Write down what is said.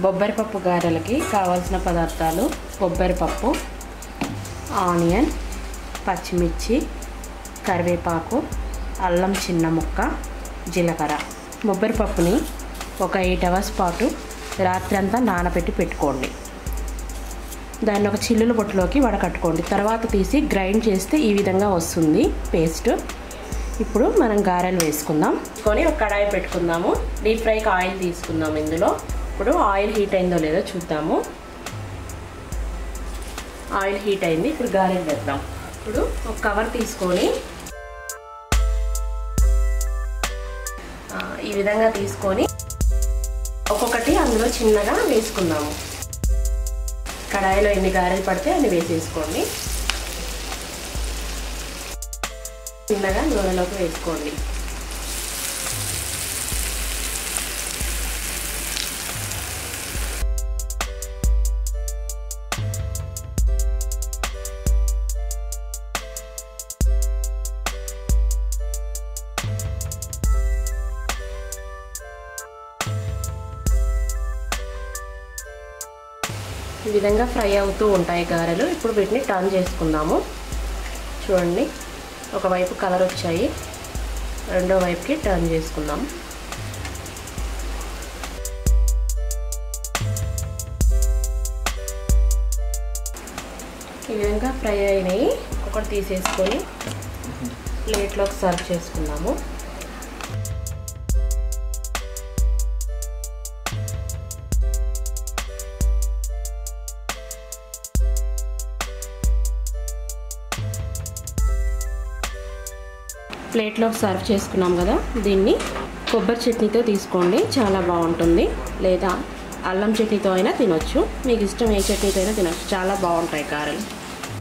బొబ్బరి పప్పు గారెలకి కావాల్సిన పదార్థాలు బొబ్బరి పప్పు ఆనియన్ పచ్చిమిర్చి కరివేపాకు అల్లం చిన్న ముక్క జీలకర్ర బొబ్బరి పప్పుని ఒక ఎయిట్ అవర్స్ పాటు రాత్రి అంతా నానబెట్టి పెట్టుకోండి దాన్ని ఒక చిల్లుల బొట్టులోకి వడకట్టుకోండి తర్వాత తీసి గ్రైండ్ చేస్తే ఈ విధంగా వస్తుంది పేస్ట్ ఇప్పుడు మనం గారెలు వేసుకుందాం కొని ఒక కడాయి పెట్టుకుందాము డీప్ ఫ్రైకి ఆయిల్ తీసుకుందాం ఇందులో ఇప్పుడు ఆయిల్ హీట్ అయిందో లేదో చూద్దాము ఆయిల్ హీట్ అయింది ఇప్పుడు గారెలు వేద్దాం ఇప్పుడు ఒక కవర్ తీసుకొని ఆ, ఈ విధంగా తీసుకొని ఒక్కొక్కటి అందులో చిన్నగా వేసుకుందాము కడాయిలో ఎన్ని గారెలు పడితే అన్ని వేసేసుకోండి చిన్నగా నూనెలోకి వేసుకోండి ఈ విధంగా ఫ్రై అవుతూ ఉంటాయి గారెలు ఇప్పుడు వీటిని టర్న్ చేసుకుందాము చూడండి ఒకవైపు కలర్ వచ్చాయి రెండో వైపుకి టర్న్ చేసుకుందాం ఈ విధంగా ఫ్రై అయినాయి ఒకటి తీసేసుకొని ప్లేట్లోకి సర్వ్ చేసుకుందాము ప్లేట్లోకి సర్వ్ చేసుకున్నాం కదా దీన్ని కొబ్బరి చట్నీతో తీసుకోండి చాలా బాగుంటుంది లేదా అల్లం చట్నీతో అయినా తినొచ్చు మీకు ఇష్టం ఏ చట్నీతో అయినా తినొచ్చు చాలా బాగుంటాయి కారలు